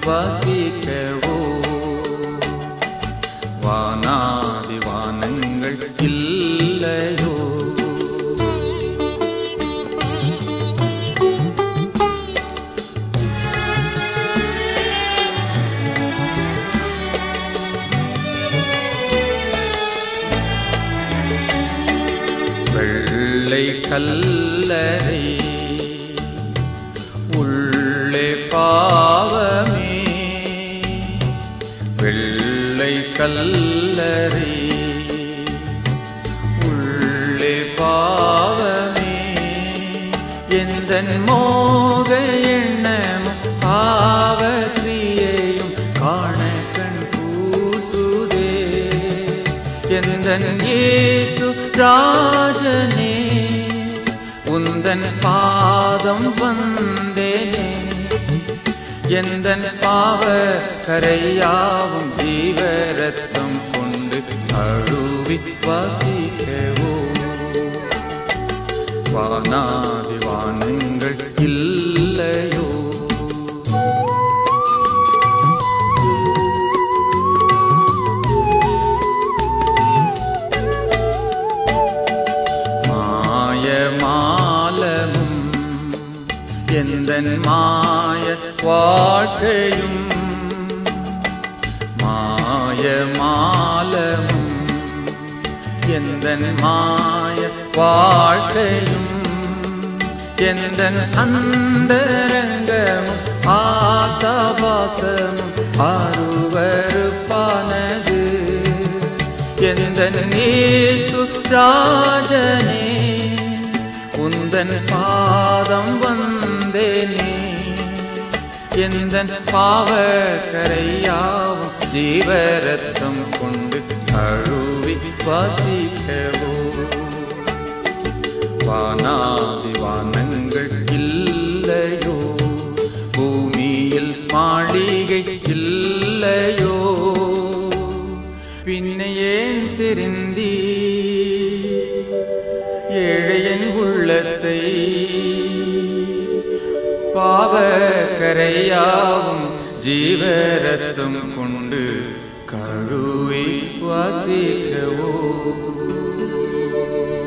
வசிக்கவோ வானாதி வானங்கள் இல்லையோ வெள்ளை கல்லறை உள்ளே பாவமே வெள்ளை கல்லறை உள்ளே பாவமே எந்த மோக எண்ணமும் பாவக்கிரியையும் காண கண் கூசுதே எந்த இயேசு ராஜனே உந்தன் பாதம் வந்தேனே எந்தன் பாவ கரையாவும் ஜீவரத்தம் கொண்டு அழுவி வாசிக்கவோ வானாதி வானங்கள் இல்லையோ மாய மாலமும் எந்தன் மாய வாழ்க்கையும் மாய மாலமும் எந்தன் மாய வாழ்க்கையும் எந்தன் அந்தரங்கமும் ஆசாபாசமும் அருவருப்பானது எந்தன் இயேசு ராஜனே உந்தன் பாதம் வந்தேனே எந்தன் பாவ கரையாவும் ஜீவரத்தம் கொண்டு அழுவி வாசிக்கவோ வானாதி வானங்கள் இல்லையோ பூமியில் மாளிகை இல்லையோ பின்ன ஏன் தெரிந்தீ ஏழையன் உள்ளத்தை பாவ கரையாவும் ஜீவரத்தம் கொண்டு கழுவி வாசிக்கவோ